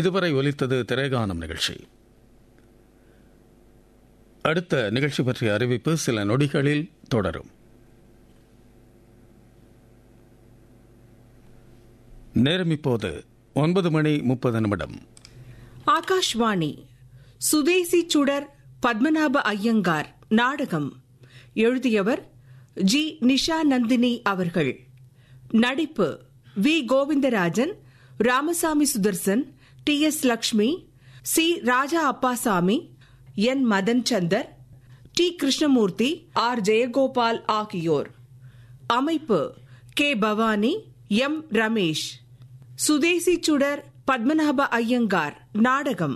இதுவரை ஒலித்தது திரைகானம் நிகழ்ச்சி அடுத்த நிகழ்ச்சி பற்றிய அறிவிப்பு சில நொடிகளில் தொடரும் நேரம் இப்போது ஒன்பது மணி முப்பது நிமிடம் ஆகாஷ்வாணி சுதேசி சுடர் பத்மநாப ஐயங்கார் நாடகம் எழுதியவர் ஜி நிஷா நந்தினி அவர்கள் நடிப்பு V Govindarajan Ramasamy Sudarshan T S Lakshmi C Raja Appasamy N Madan Chander T Krishnamurthy R Jayagopal ஆகியோர் அமைப்பு கே பவானி எம் ரமேஷ் சுதேசி சுடர் பத்மநாப ஐயங்கார் நாடகம்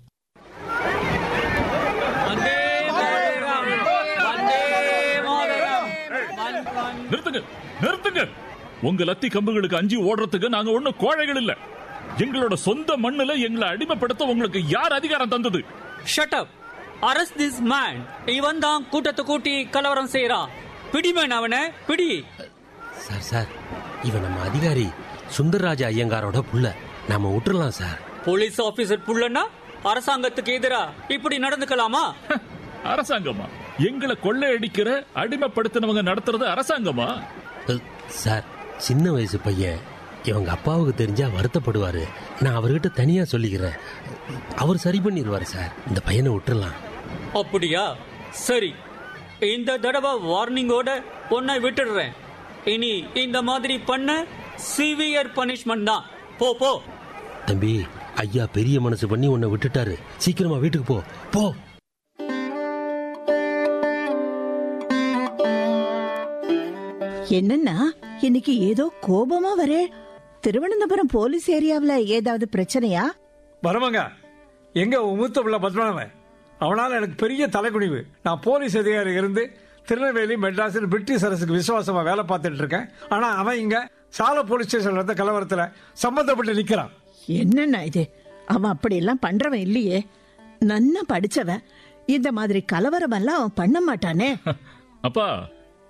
வந்தே மாதரம் வந்தே மாதரம் நிறுத்துங்க நிறுத்துங்க உங்க லத்தி கம்புகளுக்கு அஞ்சி ஓடுறதுக்கு நாங்க ஒண்ணும் கோழைகள் இல்ல எங்களோட சொந்த மண்ணுல எங்களை அடிமைப்படுத்த உங்களுக்கு யார் அதிகாரம் தந்தது shut up arrest this man இவன் தான் கூட்டத்தை கூட்டி கலவரம் செய்யறான் பிடிமேன் அவனை பிடி சார் சார் இவன் நம்ம அதிகாரி சுந்தரராஜ ஐயங்காரோட புள்ள நாம விட்டுறலாம் சார் போலீஸ் ஆபீசர் புள்ளன்னா அரசாங்கத்துக்கு எதிரா இப்படி நடந்துக்கலாமா அரசாங்கமா எங்களை கொள்ளையடிக்கிற அடிமைப்படுத்தினவங்க நடத்துறது அரசாங்கமா அ, சார் சின்ன வயசு பையன் இவங்க அப்பாவுக்கு தெரிஞ்சா வருத்தப்படுவாரு நான் அவர்கிட்ட தனியா சொல்லிக்கிறேன் அவர் சரி பண்ணிடுவாரு சார் இந்த பையனை விட்டுறலாம் அப்படியா சரி இந்த தடவை வார்னிங்கோட உன்னை விட்டுடுறேன் இனி இந்த மாதிரி பண்ண சிவியர் பனிஷ்மெண்ட் தான் போ போ தம்பி ஐயா பெரிய மனசு பண்ணி உன்னை விட்டுட்டாரு சீக்கிரமா வீட்டுக்கு போ போ என்னன்னா இன்னைக்கு ஏதோ கோபமா வரே திருவனந்தபுரம் போலீஸ் ஏரியாவுல ஏதாவது பிரச்சனையா வரமாங்க எங்க உன் மூத்த பிள்ளை பத்மநாபன் அவனால எனக்கு பெரிய தலைக்குனிவு நான் போலீஸ் அதிகாரி இருந்து திருநெல்வேலி மெட்ராஸில் பிரிட்டிஷ் அரசுக்கு விசுவாசமா வேலை பார்த்துட்டு இருக்கேன் ஆனா அவன் இங்க சால போலீஸ் ஸ்டேஷன்ல இருந்த கலவரத்துல சம்பந்தப்பட்டு நிக்கிறான் என்னன்னா இது அவன் அப்படி எல்லாம் பண்றவன் இல்லையே நன்னா படிச்சவன் இந்த மாதிரி கலவரம் எல்லாம் அவன் பண்ண மாட்டானே அப்பா